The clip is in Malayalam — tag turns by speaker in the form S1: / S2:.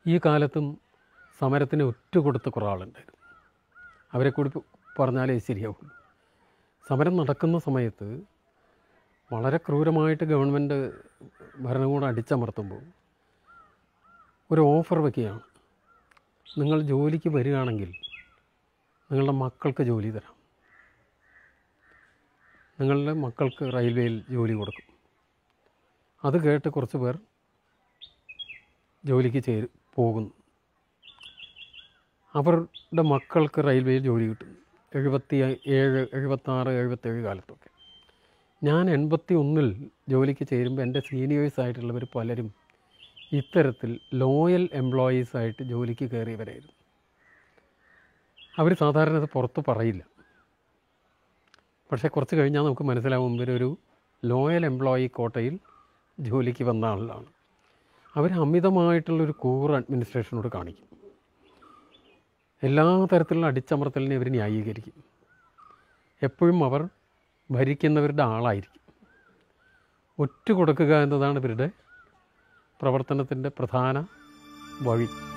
S1: ഈ കാലത്തും സമരത്തിന് ഒറ്റ കൊടുത്ത കുറേ ആളുണ്ടായിരുന്നു അവരെ കൂടി പ- പറഞ്ഞാലേ ശരിയാവുള്ളൂ സമരം നടക്കുന്ന സമയത്ത് വളരെ ക്രൂരമായിട്ട് ഗവൺമെൻറ് ഭരണകൂടം അടിച്ചമർത്തുമ്പോൾ ഒരു ഓഫർ വയ്ക്കുകയാണ് നിങ്ങൾ ജോലിക്ക് വരികയാണെങ്കിൽ നിങ്ങളുടെ മക്കൾക്ക് ജോലി തരാം നിങ്ങളുടെ മക്കൾക്ക് റെയിൽവേയിൽ ജോലി കൊടുക്കും അത് കേട്ട് കുറച്ച് പേർ ജോലിക്ക് ചേരും പോകുന്നു അവരുടെ മക്കൾക്ക് റെയിൽവേയിൽ ജോലി കിട്ടും എഴുപത്തി ഏഴ് എഴുപത്താറ് എഴുപത്തേഴ് കാലത്തൊക്കെ ഞാൻ എൺപത്തി ഒന്നിൽ ജോലിക്ക് ചേരുമ്പോൾ എൻ്റെ സീനിയേഴ്സ് ആയിട്ടുള്ളവർ പലരും ഇത്തരത്തിൽ ലോയൽ എംപ്ലോയീസ് ആയിട്ട് ജോലിക്ക് കയറിയവരായിരുന്നു അവർ സാധാരണ അത് പുറത്ത് പറയില്ല പക്ഷേ കുറച്ച് കഴിഞ്ഞാൽ നമുക്ക് മനസ്സിലാവും ഇവരൊരു ലോയൽ എംപ്ലോയി കോട്ടയിൽ ജോലിക്ക് വന്ന ആളാണ് അവർ അമിതമായിട്ടുള്ളൊരു കൂറ് അഡ്മിനിസ്ട്രേഷനോട് കാണിക്കും എല്ലാ തരത്തിലുള്ള അടിച്ചമർത്തലിനെ ഇവർ ന്യായീകരിക്കും എപ്പോഴും അവർ ഭരിക്കുന്നവരുടെ ആളായിരിക്കും ഒറ്റ കൊടുക്കുക എന്നതാണ് ഇവരുടെ പ്രവർത്തനത്തിൻ്റെ പ്രധാന വഴി